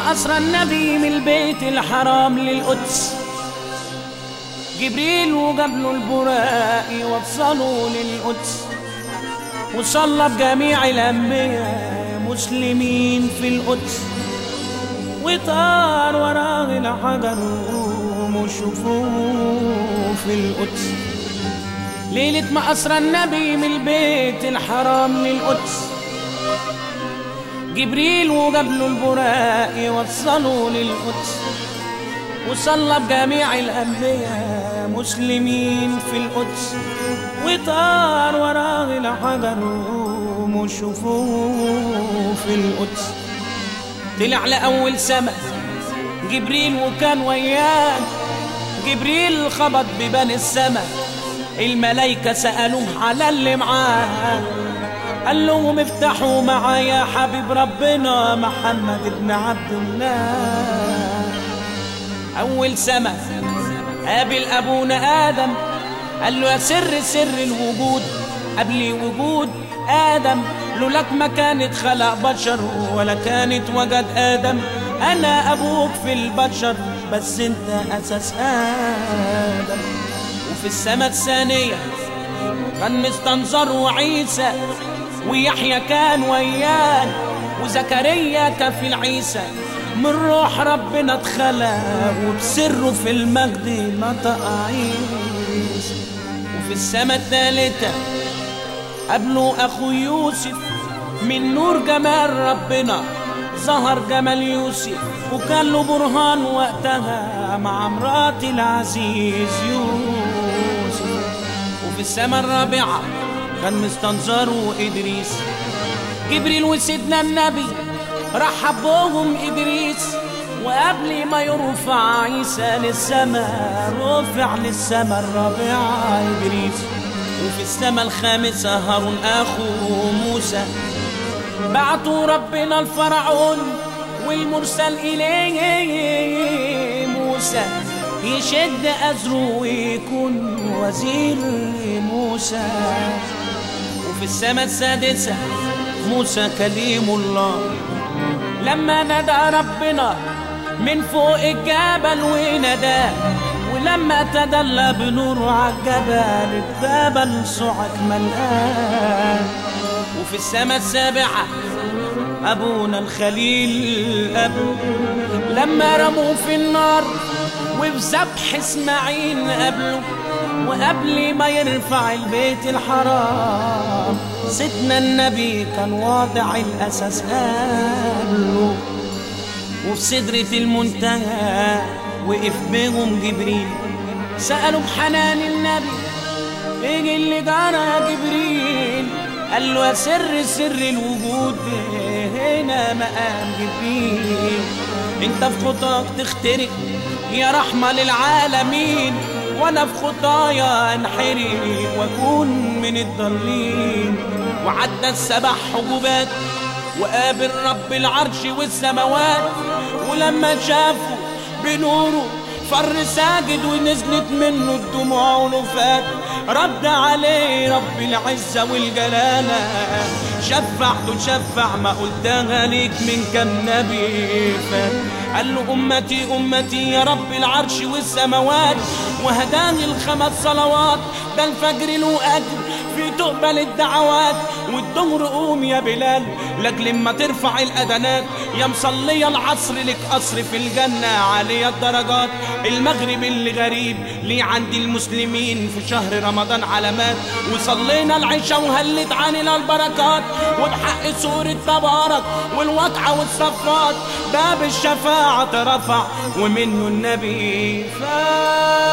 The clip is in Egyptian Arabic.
ما أسرى النبي من البيت الحرام للقدس جبريل وقبله البراق يوصلوا للقدس وصلى بجميع الأنبياء مسلمين في القدس وطار وراه الحجر وشوفوه في القدس ليلة ما أسرى النبي من البيت الحرام للقدس جبريل وقبله البراق يوصلوا للقدس وصلى بجميع الأنبياء مسلمين في القدس وطار وراه الحجر وشوفوه في القدس طلع لأول سما جبريل وكان وياه جبريل خبط ببان السما الملايكة سألوه على اللي معاه قال لهم افتحوا معايا حبيب ربنا محمد ابن عبد الله أول سما قابل أبونا آدم قال له يا سر سر الوجود قبل وجود آدم لولاك ما كانت خلق بشر ولا كانت وجد آدم أنا أبوك في البشر بس أنت أساس آدم وفي السما الثانية كان مستنظر وعيسى ويحيى كان وياه وزكريا كفيل عيسى من روح ربنا اتخلق وبسره في المجد نطق عيسى وفي السما الثالثة قبله أخو يوسف من نور جمال ربنا ظهر جمال يوسف وكان له برهان وقتها مع مرات العزيز يوسف وفي السما الرابعة كان مستنظره إدريس جبريل وسيدنا النبي رحب بهم إدريس وقبل ما يرفع عيسى للسماء رفع للسماء الرابعة إدريس وفي السماء الخامسة هارون أخو موسى بعتوا ربنا الفرعون والمرسل إليه موسى يشد أزره ويكون وزير موسى وفي السماء السادسة موسى كليم الله لما نادى ربنا من فوق الجبل وناداه ولما تدلى بنور عالجبل الجبل صعد ملآن وفي السماء السابعة أبونا الخليل أبو لما رموه في النار وفي ذبح إسماعيل قبله وقبل ما يرفع البيت الحرام سيدنا النبي كان واضع الأساس قبله وفي سدرة المنتهى وقف بهم جبريل سألوا بحنان النبي ايه اللي جرى يا جبريل قال له يا سر سر الوجود هنا مقام جبريل انت في خطاك تخترق يا رحمة للعالمين وانا في خطايا انحرق واكون من الضالين وعدى السبع حجوبات وقابل رب العرش والسماوات ولما شافه بنوره فر ساجد ونزلت منه الدموع ونفات رد عليه رب العزة والجلالة شفعت شفع ما قلتها ليك من كم نبي فات قال له أمتي أمتي يا رب العرش والسماوات وهداني الخمس صلوات ده الفجر له أجر في تقبل الدعوات والظهر قوم يا بلال لاجل ما ترفع الأذانات يا مصلية العصر لك قصر في الجنة عالية الدرجات المغرب اللي غريب ليه عند المسلمين في شهر رمضان علامات وصلينا العشاء وهلت عننا البركات وبحق سورة تبارك والواقعة والصفات باب الشفاعة رفع ومنه النبي فات